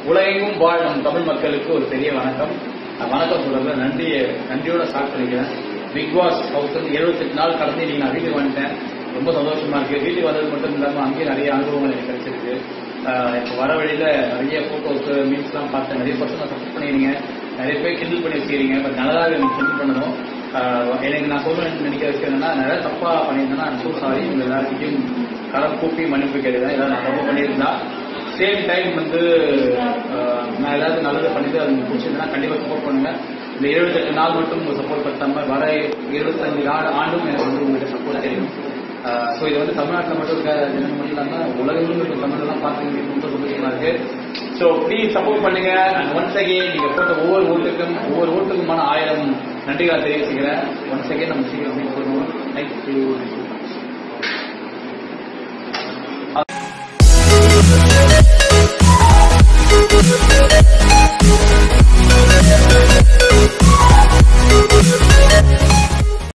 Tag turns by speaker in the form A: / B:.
A: உலகெங்கும் வாழ் நம் தமிழ் மக்களுக்கு ஒரு பெரிய வணக்கம் நான் வணக்கம் சொல்றதுல நன்றிய நன்றியோட ஸ்டார்ட் பண்ணிக்கிறேன் பிக் பாஸ் ஹவுஸ் வந்து எழுபத்தெட்டு நாள் கடந்து இன்னைக்கு நான் வீட்டுக்கு வந்துட்டேன் ரொம்ப சந்தோஷமா இருக்கு வீட்டுக்கு வந்தது மட்டும் இல்லாம அங்கேயும் நிறைய அனுபவங்கள் எனக்கு கிடைச்சிருக்கு ஆஹ் இப்போ வர வழியில நிறைய போட்டோஸ் மீன்ஸ்லாம் பார்த்தேன் நிறைய பர்சன் சப்போர்ட் பண்ணிருங்க நிறைய பேர் கிண்டல் பண்ணி வச்சுக்கிறீங்க பட் நல்லதாக எனக்கு கிண்டல் பண்ணணும் ஆஹ் எனக்கு நான் சொல்லணும்னு நினைக்கிற விஷயம் என்னன்னா நிறைய தப்பா பண்ணியிருந்தேன்னா ஸோ சாரி உங்க எல்லாருக்கிட்டையும் கரம் கூப்பி மன்னிப்பு கேட்டுதான் ஏதாவது நான் தப்பு பண்ணியிருந்தா சேம் டைம் வந்து ஆஹ், நான் ஏதாவது நல்லது பண்ணிட்டு அது உங்களுக்கு பிடிச்சிருந்தா கண்டிப்பா சப்போர்ட் பண்ணுங்க இந்த எழுபத்தெட்டு நாள் மட்டும் உங்க சப்போர்ட் படுத்தாம வர இருபத்தஞ்சு நாள் ஆண்டும் எனக்கு வந்து உங்களுக்கு சப்போர்ட் தெரியும் ஸோ இது வந்து தமிழ்நாட்டில் மட்டும் இருக்க ஜனங்க மட்டும் இல்லாமல் உலகங்களும் இருக்க தமிழ்லாம் பார்த்து ரொம்ப சந்தோஷமா இருக்கு ஸோ ப்ளீஸ் சப்போர்ட் பண்ணுங்க அண்ட் ஒன்ஸ் அகேன் நீங்க போட்ட ஒவ்வொரு ஓட்டுக்கும் ஒவ்வொரு ஓட்டுக்குமான ஆயிரம் நன்றிகளை தெரிவிச்சுக்கிறேன் ஒன்ஸ் அகேன் நம்ம சீக்கிரம் மீட் பண்ணுவோம் தேங்க்யூ
B: Thank you.